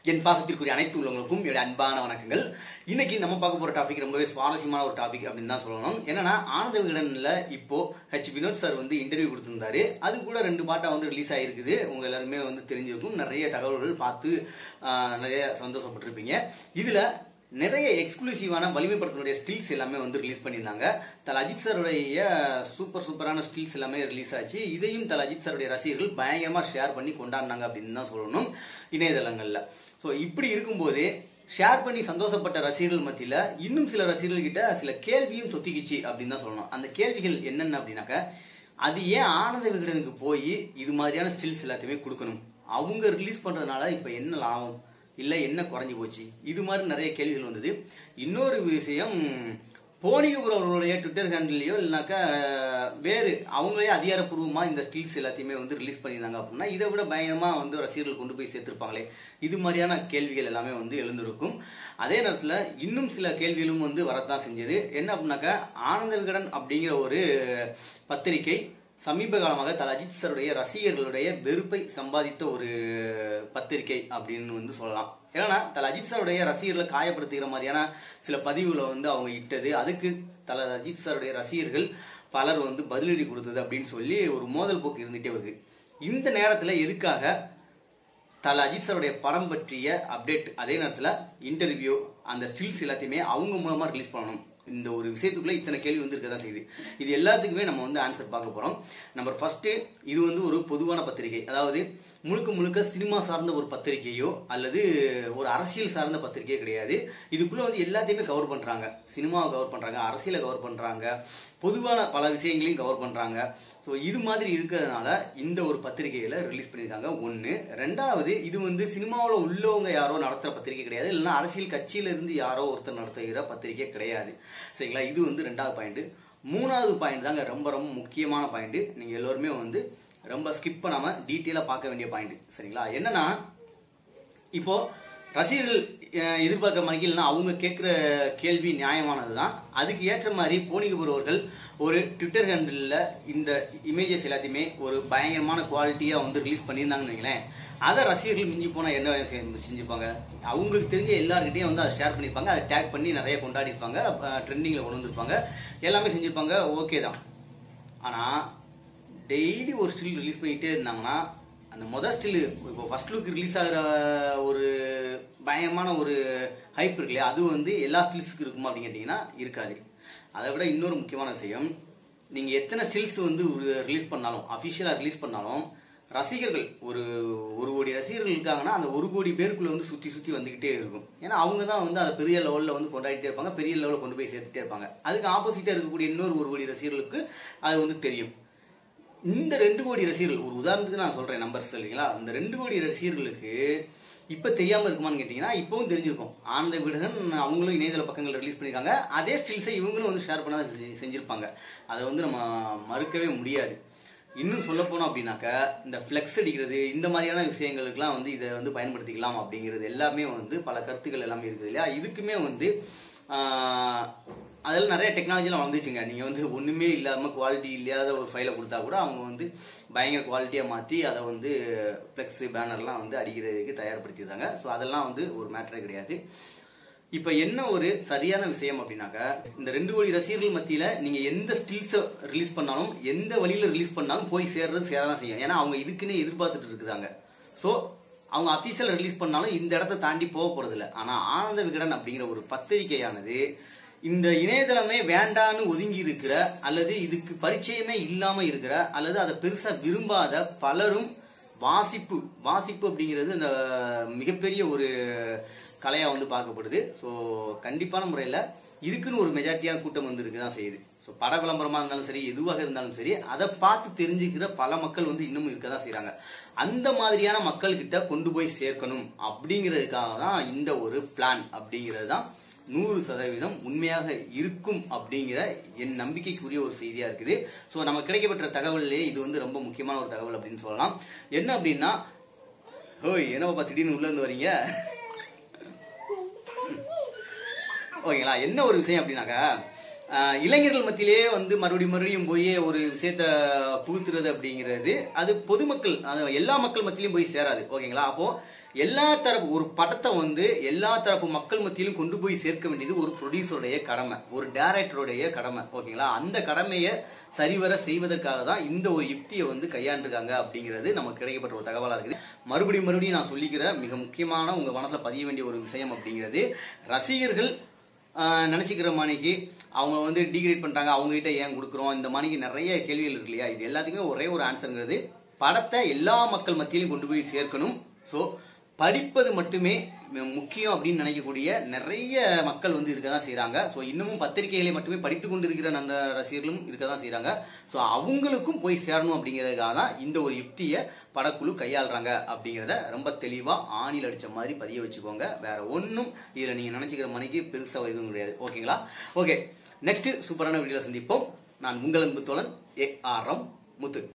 என் பாசத்திற்குரிய அனைத்து உள்ளவங்களுக்கும் என்னுடைய அன்பான வணக்கங்கள் இன்னைக்கு நம்ம பார்க்க போற டாபிக் ரொம்பவே சுவாரஸ்யமான ஒரு டாபிக் அப்படின்னு தான் சொல்லணும் என்னன்னா ஆனந்த விகடன்ல இப்போ ஹெச் வினோத் சார் வந்து இன்டர்வியூ கொடுத்திருந்தாரு அது கூட ரெண்டு பாட்டா வந்து ரிலீஸ் ஆயிருக்குது உங்க எல்லாருமே வந்து தெரிஞ்சிருக்கும் நிறைய தகவல்கள் பார்த்து ஆஹ், நிறைய சந்தோஷப்பட்டிருப்பீங்க இதுல நிறைய எக்ஸ்க்ளூசிவான வலிமைப்படுத்தனுடைய ஸ்டில்ஸ் எல்லாமே வந்து ரிலீஸ் பண்ணியிருந்தாங்க தல அஜித் சாருடைய சூப்பர் சூப்பரான ஸ்டில்ஸ் எல்லாமே ரிலீஸ் ஆச்சு இதையும் தல அஜித் சாருடைய ரசிகர்கள் பயங்கரமா ஷேர் பண்ணி கொண்டாடினாங்க அப்படின்னு தான் சொல்லணும் இணையதளங்கள்ல ஸோ இப்படி இருக்கும்போது ஷேர் பண்ணி சந்தோஷப்பட்ட ரசிகர்கள் மத்தியில இன்னும் சில ரசிகர்கள் கிட்ட சில கேள்வியும் தொத்திக்கிச்சு அப்படின்னு தான் சொல்லணும் அந்த கேள்விகள் என்னென்ன அப்படின்னாக்க அது ஏன் ஆனந்த விகடனுக்கு போய் இது மாதிரியான ஸ்டில்ஸ் எல்லாத்தையுமே கொடுக்கணும் அவங்க ரிலீஸ் பண்றதுனால இப்ப என்ன லாபம் இல்ல என்ன குறைஞ்சு போச்சு இது மாதிரி நிறைய கேள்விகள் வந்தது இன்னொரு விஷயம் போனிகபுரம் அவர்களுடைய ட்விட்டர் ஹேண்டிலையோ இல்லைனாக்கா வேறு அவங்களே அதிகாரப்பூர்வமா இந்த ஸ்டில்ஸ் எல்லாத்தையுமே வந்து ரிலீஸ் பண்ணியிருந்தாங்க அப்படின்னா இதை விட பயங்கரமா வந்து ரசிகர்கள் கொண்டு போய் சேர்த்திருப்பாங்களே இது மாதிரியான கேள்விகள் எல்லாமே வந்து எழுந்திருக்கும் அதே நேரத்துல இன்னும் சில கேள்விகளும் வந்து வரத்தான் செஞ்சது என்ன அப்படின்னாக்கா ஆனந்த விகடன் அப்படிங்கிற ஒரு பத்திரிகை சமீப காலமாக தல அஜித் சாருடைய ரசிகர்களுடைய வெறுப்பை சம்பாதித்த ஒரு பத்திரிகை அப்படின்னு வந்து சொல்லலாம் ஏன்னா தல அஜித் சாருடைய ரசிகர்களை காயப்படுத்துகிற மாதிரியான சில பதிவுகளை வந்து அவங்க இட்டது அதுக்கு தல அஜித் சாருடைய ரசிகர்கள் பலர் வந்து பதிலடி கொடுத்தது அப்படின்னு சொல்லி ஒரு மோதல் போக்கு இருந்துட்டே வருது இந்த நேரத்துல எதுக்காக தல அஜித் சாருடைய படம் பற்றிய அப்டேட் அதே நேரத்தில் இன்டர்வியூ அந்த ஸ்டில்ஸ் எல்லாத்தையுமே அவங்க மூலமா ரிலீஸ் பண்ணணும் இந்த ஒரு விஷயத்துக்குள்ள இத்தனை கேள்வி வந்து இருக்க தான் செய்யுது இது எல்லாத்துக்குமே நம்ம வந்து ஆன்சர் பார்க்க போறோம் நம்பர் ஃபர்ஸ்ட் இது வந்து ஒரு பொதுவான பத்திரிகை அதாவது முழுக்க முழுக்க சினிமா சார்ந்த ஒரு பத்திரிகையோ அல்லது ஒரு அரசியல் சார்ந்த பத்திரிகையோ கிடையாது இதுக்குள்ள வந்து எல்லாத்தையுமே கவர் பண்றாங்க சினிமாவை கவர் பண்றாங்க அரசியலை கவர் பண்றாங்க பொதுவான பல விஷயங்களையும் கவர் பண்றாங்க ஸோ இது மாதிரி இருக்கிறதுனால இந்த ஒரு பத்திரிகையில ரிலீஸ் பண்ணியிருக்காங்க ஒன்று ரெண்டாவது இது வந்து சினிமாவில் உள்ளவங்க யாரோ நடத்துகிற பத்திரிகை கிடையாது இல்லைன்னா அரசியல் கட்சியில இருந்து யாரோ ஒருத்தர் நடத்துகிற பத்திரிகை கிடையாது சரிங்களா இது வந்து ரெண்டாவது பாயிண்ட் மூணாவது பாயிண்ட் தாங்க ரொம்ப ரொம்ப முக்கியமான பாயிண்ட் நீங்கள் எல்லோருமே வந்து ரொம்ப ஸ்கிப் பண்ணாமல் டீட்டெயிலாக பார்க்க வேண்டிய பாயிண்ட் சரிங்களா என்னன்னா இப்போ ரசிகர்கள் அஹ், எதிர்பார்க்கிற மாதிரி இல்லைன்னா அவங்க கேட்குற கேள்வி நியாயமானது தான் அதுக்கு ஏற்ற மாதிரி போனிகபுர் அவர்கள் ஒரு ட்விட்டர் ஹேண்டில் இந்த இமேஜஸ் எல்லாத்தையுமே ஒரு பயங்கரமான குவாலிட்டியாக வந்து ரிலீஸ் பண்ணியிருந்தாங்கன்னு வைங்களேன் அதை ரசிகர்கள் மிஞ்சி போனால் என்ன செஞ்சு- செஞ்சுப்பாங்க அவங்களுக்கு தெரிஞ்ச எல்லாருக்கிட்டையும் வந்து அதை ஷேர் பண்ணியிருப்பாங்க அதை டேக் பண்ணி நிறைய கொண்டாடிருப்பாங்க ட்ரெண்டிங்கில் கொண்டு வந்திருப்பாங்க எல்லாமே செஞ்சிருப்பாங்க ஓகே தான் ஆனால் டெய்லி ஒரு ஸ்டில் ரிலீஸ் பண்ணிட்டே இருந்தாங்கன்னா அந்த முதல் ஸ்டில் இப்போ ஃபர்ஸ்ட் லுக் ரிலீஸ் ஆகிற ஒரு பயங்கரமான ஒரு ஹைப் இருக்கு இல்லையா அது வந்து எல்லா ஸ்டில்ஸுக்கு இருக்குமா அப்படின்னு கேட்டிங்கன்னா இருக்காது அதை விட இன்னொரு முக்கியமான விஷயம் நீங்கள் எத்தனை ஸ்டில்ஸ் வந்து ரிலீஸ் பண்ணாலும் அஃபிஷியலாக ரிலீஸ் பண்ணாலும் ரசிகர்கள் ஒரு ஒரு கோடி ரசிகர்கள் இருக்காங்கன்னா அந்த ஒரு கோடி பேருக்குள்ள வந்து சுற்றி சுற்றி வந்துக்கிட்டே இருக்கும் ஏன்னா அவங்க தான் வந்து அதை பெரிய லெவலில் வந்து கொண்டாடிட்டே இருப்பாங்க பெரிய லெவலில் கொண்டு போய் சேர்த்துட்டே இருப்பாங்க அதுக்கு ஆப்போசிட்டாக இருக்கக்கூடிய இன்னொரு ஒரு கோடி ரசிகர்களுக்கு அது வந்து தெரியும் இந்த ரெண்டு கோடி ரசிகர்கள் ஒரு உதாரணத்துக்கு நான் சொல்றேன் நம்பர்ஸ் இல்லைங்களா இந்த ரெண்டு கோடி ரசிகர்களுக்கு இப்ப தெரியாம இருக்குமான்னு கேட்டீங்கன்னா இப்பவும் தெரிஞ்சிருக்கும் ஆனந்த விகடன் அவங்களும் இணையதள பக்கங்கள் ரிலீஸ் பண்ணிருக்காங்க அதே ஸ்டில்ஸை இவங்களும் வந்து ஷேர் பண்ண தான் செஞ்சு- செஞ்சிருப்பாங்க அதை வந்து நம்ம மறுக்கவே முடியாது இன்னும் சொல்ல போனோம் அப்படின்னாக்க இந்த ஃப்ளெக்ஸ் அடிக்கிறது இந்த மாதிரியான விஷயங்களுக்குலாம் வந்து இதை வந்து பயன்படுத்திக்கலாம் அப்படிங்கிறது எல்லாமே வந்து பல கருத்துக்கள் எல்லாமே இருக்குது இல்லையா இதுக்குமே வந்து ஆஹ், அதில் நிறைய டெக்னாலஜிலாம் வளர்ந்துச்சுங்க நீங்கள் வந்து ஒன்றுமே இல்லாமல் குவாலிட்டி இல்லாத ஒரு ஃபைலை கொடுத்தா கூட அவங்க வந்து பயங்கர குவாலிட்டியாக மாற்றி அதை வந்து ஃப்ளெக்ஸு பேனர்லாம் வந்து அடிக்கிறதுக்கு தயார்படுத்தியிருந்தாங்க ஸோ அதெல்லாம் வந்து ஒரு மேட்டரே கிடையாது இப்ப என்ன ஒரு சரியான விஷயம் அப்படின்னாக்க இந்த ரெண்டு கோடி ரசிகர்கள் மத்தியில நீங்க எந்த ஸ்டில்ஸ் ரிலீஸ் பண்ணாலும் எந்த வழியில ரிலீஸ் பண்ணாலும் போய் சேர்றது சேரதான் செய்யும் ஏன்னா அவங்க இதுக்குன்னே எதிர்பார்த்துட்டு இருக்கிறாங்க சோ அவங்க அபிஷியல் ரிலீஸ் பண்ணாலும் இந்த இடத்த தாண்டி போக போறது இல்ல ஆனா ஆனந்த விகடன் அப்படிங்கிற ஒரு பத்திரிகையானது இந்த இணையதளமே வேண்டான்னு ஒதுங்கி இருக்கிற அல்லது இதுக்கு பரிச்சயமே இல்லாம இருக்கிற அல்லது அதை பெருசா விரும்பாத பலரும் வாசிப்பு வாசிப்பு அப்படிங்கிறது இந்த மிகப்பெரிய ஒரு கலையா வந்து பார்க்கப்படுது ஸோ கண்டிப்பான முறையில் இதுக்குன்னு ஒரு மெஜாரிட்டியான கூட்டம் வந்து இருக்கு தான் செய்யுது ஸோ பட விளம்பரமா இருந்தாலும் சரி எதுவாக இருந்தாலும் சரி அதை பார்த்து தெரிஞ்சுக்கிற பல மக்கள் வந்து இன்னமும் இருக்க தான் செய்றாங்க அந்த மாதிரியான மக்கள் கிட்ட கொண்டு போய் சேர்க்கணும் அப்படிங்கிறதுக்காக தான் இந்த ஒரு பிளான் அப்படிங்கிறது தான் நூறு சதவீதம் உண்மையாக இருக்கும் அப்படிங்கிற என் நம்பிக்கைக்குரிய ஒரு செய்தியா இருக்குது ஸோ நமக்கு கிடைக்கப்பட்ட தகவல்லே இது வந்து ரொம்ப முக்கியமான ஒரு தகவல் அப்படின்னு சொல்லலாம் என்ன அப்படின்னா ஓய் என்னப்பா திடீர்னு உள்ள இருந்து வரீங்க ஓகேங்களா என்ன ஒரு விஷயம் அப்படின்னாக்கா ஆஹ் இளைஞர்கள் மத்தியிலேயே வந்து மறுபடியும் மறுபடியும் போய் ஒரு விஷயத்த புகுத்துறது அப்படிங்கிறது அது பொதுமக்கள் அது எல்லா மக்கள் மத்தியிலும் போய் சேராது ஓகேங்களா அப்போ எல்லா தரப்பு ஒரு படத்தை வந்து எல்லா தரப்பு மக்கள் மத்தியிலும் கொண்டு போய் சேர்க்க வேண்டியது ஒரு ப்ரொடியூசருடைய கடமை ஒரு டைரக்டருடைய கடமை ஓகேங்களா அந்த கடமையை சரிவர செய்வதற்காக தான் இந்த ஒரு யுக்தியை வந்து கையாண்டிருக்காங்க அப்படிங்கிறது நமக்கு கிடைக்கப்பட்ட ஒரு தகவலா இருக்குது மறுபடியும் மறுபடியும் நான் சொல்லிக்கிற மிக முக்கியமான உங்க மனசுல பதிய வேண்டிய ஒரு விஷயம் அப்படிங்கிறது ரசிகர்கள் ஆஹ் நினைச்சுக்கிற மணிக்கு அவங்க வந்து டிகிரேட் பண்றாங்க அவங்க கிட்ட ஏன் கொடுக்குறோம் இந்த மணிக்கு நிறைய கேள்விகள் இருக்கு இல்லையா இது எல்லாத்துக்குமே ஒரே ஒரு ஆன்சருங்கிறது படத்தை எல்லா மக்கள் மத்தியிலும் கொண்டு போய் சேர்க்கணும் ஸோ படிப்பது மட்டுமே மு- முக்கியம் அப்படின்னு நினைக்கக்கூடிய நிறைய மக்கள் வந்து இருக்க தான் செய்றாங்க ஸோ இன்னமும் பத்திரிகைகளை மட்டுமே படித்து கொண்டு இருக்கிற நல்ல ரசிகர்களும் இருக்க தான் செய்றாங்க ஸோ அவங்களுக்கும் போய் சேரணும் அப்படிங்கிறதுக்காக தான் இந்த ஒரு யுக்தியை படக்குழு கையாளுறாங்க அப்படிங்கிறத ரொம்ப தெளிவா ஆணில் அடிச்ச மாதிரி பதிய வச்சுக்கோங்க வேற ஒன்றும் இதுல நீங்க நினைச்சுக்கிற மணிக்கு பெருசா எதுவும் கிடையாது ஓகேங்களா ஓகே நெக்ஸ்ட் சூப்பரான வீடியோல சந்திப்போம் நான் உங்கள் அன்பு தோழன் ஏ ஆர் எம் முத்து